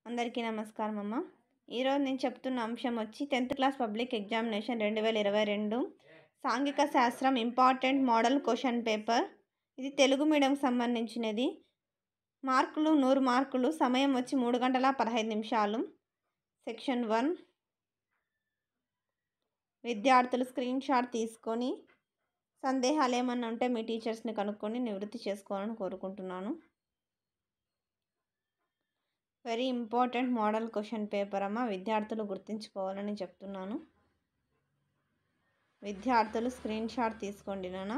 అందరికీ నమస్కారం అమ్మ ఈరోజు నేను చెప్తున్న అంశం వచ్చి టెన్త్ క్లాస్ పబ్లిక్ ఎగ్జామినేషన్ రెండు వేల ఇరవై రెండు సాంఘిక శాస్త్రం ఇంపార్టెంట్ మోడల్ క్వశ్చన్ పేపర్ ఇది తెలుగు మీడియంకి సంబంధించినది మార్కులు నూరు మార్కులు సమయం వచ్చి మూడు గంటల పదహైదు నిమిషాలు సెక్షన్ వన్ విద్యార్థులు స్క్రీన్ షాట్ తీసుకొని సందేహాలు ఏమన్నా ఉంటే మీ టీచర్స్ని కనుక్కొని నివృత్తి చేసుకోవాలని కోరుకుంటున్నాను very important model question paper అమ్మ విద్యార్థులు గుర్తుంచుకోవాలని చెప్తున్నాను విద్యార్థులు స్క్రీన్ షాట్ తీసుకోండి నాన్న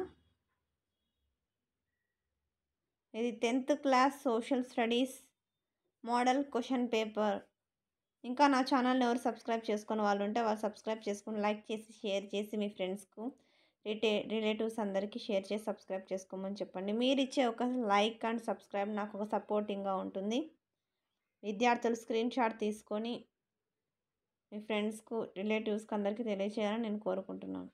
ఇది tenth class social studies model question paper ఇంకా నా ఛానల్ని ఎవరు సబ్స్క్రైబ్ చేసుకుని వాళ్ళు ఉంటే వాళ్ళు సబ్స్క్రైబ్ చేసుకుని లైక్ చేసి షేర్ చేసి మీ ఫ్రెండ్స్కు రిటే రిలేటివ్స్ అందరికీ షేర్ చేసి సబ్స్క్రైబ్ చేసుకోమని చెప్పండి మీరు ఇచ్చే ఒక లైక్ అండ్ సబ్స్క్రైబ్ నాకు ఒక సపోర్టింగ్గా ఉంటుంది విద్యార్థులు స్క్రీన్ షాట్ తీసుకొని మీ ఫ్రెండ్స్కు రిలేటివ్స్కి అందరికీ తెలియచేయాలని నేను కోరుకుంటున్నాను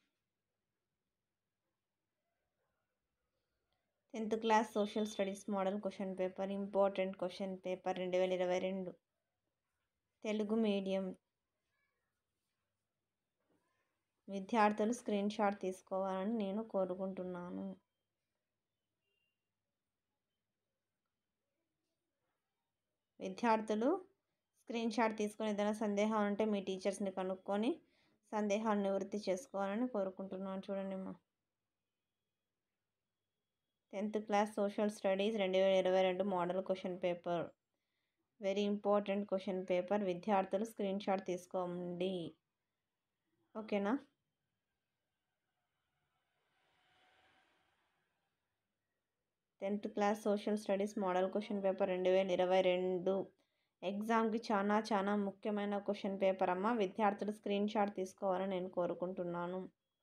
tenth class social studies model question paper important question paper రెండు వేల ఇరవై రెండు తెలుగు మీడియం విద్యార్థులు స్క్రీన్ షాట్ తీసుకోవాలని నేను కోరుకుంటున్నాను విద్యార్థులు స్క్రీన్ షాట్ తీసుకొని ఏదైనా సందేహాలు ఉంటే మీ టీచర్స్ని కనుక్కొని సందేహాలు నివృత్తి చేసుకోవాలని కోరుకుంటున్నాను చూడండి అమ్మా టెన్త్ క్లాస్ సోషల్ స్టడీస్ రెండు వేల ఇరవై రెండు model question paper very important question paper విద్యార్థులు స్క్రీన్ షాట్ తీసుకోండి ఓకేనా tenth class social studies model question paper రెండు వేల ఇరవై రెండు ఎగ్జామ్కి చాలా చాలా ముఖ్యమైన క్వశ్చన్ పేపర్ అమ్మ విద్యార్థులు స్క్రీన్ షాట్ తీసుకోవాలని నేను కోరుకుంటున్నాను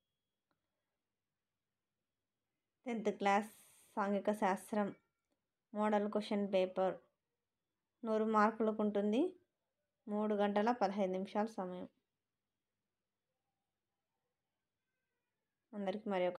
టెన్త్ క్లాస్ సాంఘిక శాస్త్రం మోడల్ క్వశ్చన్ పేపర్ నూరు మార్కులకు ఉంటుంది మూడు గంటల పదహైదు నిమిషాల సమయం అందరికీ మరి